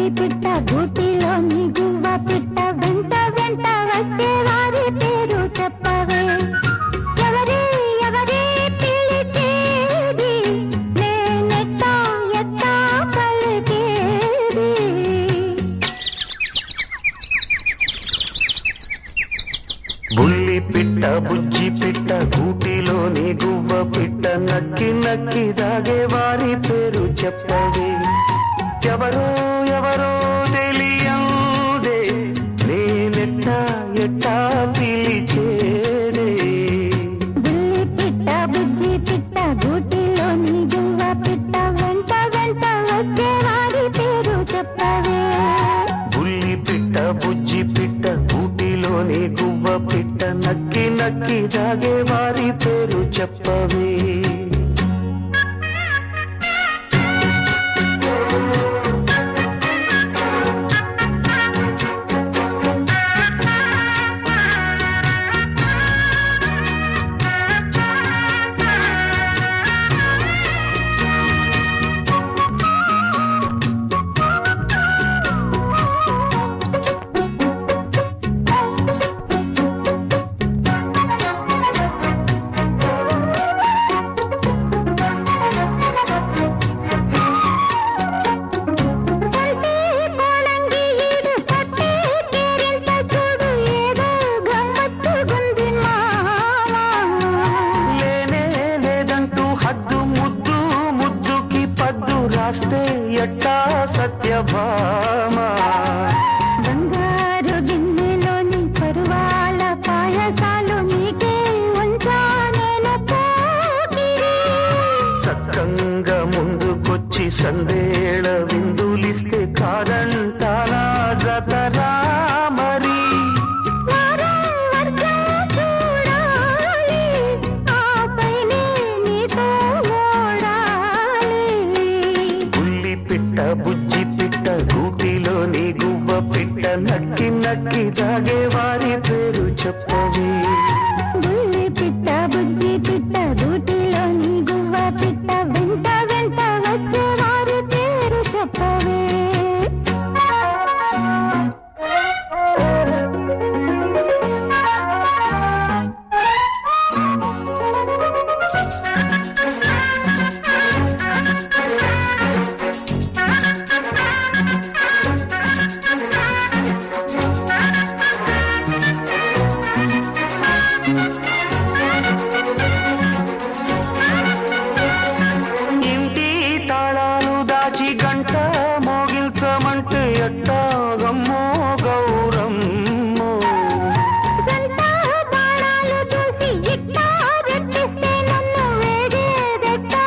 బుజ్జి పిట్ట గూటిలోని గువ్వ పిట్ట వెంట వెంట వచ్చే వారి పేరు చెప్పవే ఎవరే ఎవరే పిలిచేది నేనెట్టా ఎట్టా పలికేది బుల్లి పిట్ట బుజ్జి పిట్ట గూటిలోని గువ్వ పిట్ట నక్కి నక్కి దాగే వారి పేరు చెప్పవే ఎవరో ఎవరో తెలియందే నేనెట్టా ఎట్టా పిలిచేదే బుల్లి పిట్ట బుజ్జి పిట్ట గూటిలోని గువ్వ పిట్ట వెంట వెంట వచ్చే వారి పేరు చెప్పవే బుల్లి పిట్ట బుజ్జి పిట్ట గూటిలోని గువ్వ పిట్ట నక్కి నక్కి దాగే వారి పేరు చెప్పవే పల్టీ పోలంగి ఈడు పట్టి కేరింత చూడు ఏదో గమ్మత్తుగుంది మావా లేనే లేదంటూ హద్దు ముద్దు ముద్దుకి పద్దు రాస్తే ఎట్టా సత్యభామా బంగారు గిన్నెలోని పరువాల పాయసాలు నీకే ఉంచా నేను పోకిరి సక్కంగా ముందుకొచ్చి సందేళ విందులిస్తే కాదంటానా జతరా మరి వారం వర్షం చూడాలి ఆపైనే నీతో ఓడాలి ఉల్లి పిట్ట బుజ్జి పిట్ట గూటిలోని గువ్వ పిట్ట నక్కి నక్కి దాగే వారి పేరు చెప్పవే బుల్లి పిట్ట బుజ్జి పిట్ట దూటిలోని గువ్వ పిట్ట వెంట వెంట వచ్చే వారి పేరు చెప్పవే ఇంటి తాళాలు దాచి గంట మోగిల్చమంటే ఎట్టాగమ్మో గౌరమ్మో జంట బాణాలు చూసి ఇట్టా రెట్టిస్తే నన్ను వేగేదెట్టా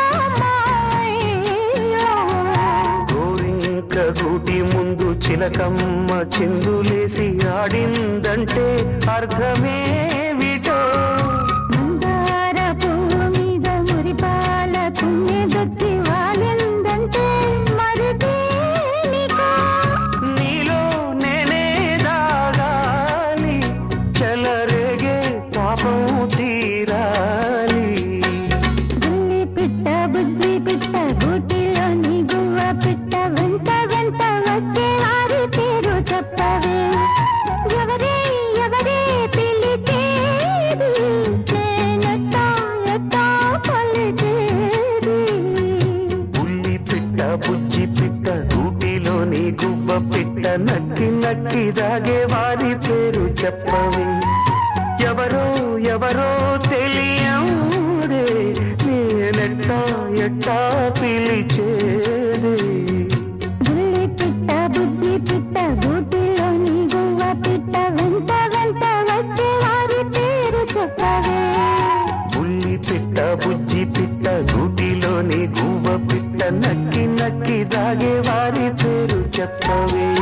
మాయో గోరింక గూటి ముందు చిలకమ్మ చిందులేసి ఆడిందంటే అర్థమేమిటో మందార పువ్వు మీద మురిపాల పుణ్యగొత్తి వాలిందంటే మరి దేనికో నీలో నేనే దాగాలి చెలరేగే పాపం తీరాలి బుల్లి పిట్ట బుజ్జి పిట్ట గూటిలోని గువ్వ పిట్ట వెంట వెంట వచ్చే వారి పేరు చెప్పవే ఎవరే ఎవరే పిలిచేది నేనెట్టా ఎట్టా పలికేది ఉల్లి పిట్ట బుజ్జి పిట్ట గూటిలోని గువ్వ పిట్ట నక్కి నక్కి దాగే వారి పేరు చెప్పవే ఎవరో ఎవరో తెలియడే నేనెట్టా ఎట్టా పిలిచేదే బుల్లి పిట్ట బుజ్జి పిట్ట గూటిలోని గువ్వ పిట్ట వెంట వెంట వచ్చే వారి పేరు చెప్పవే ఉల్లి పిట్ట బుజ్జి పిట్ట గూటిలోని గువ్వ పిట్ట నక్కి నక్కి దాగే వారి పేరు చెప్పవే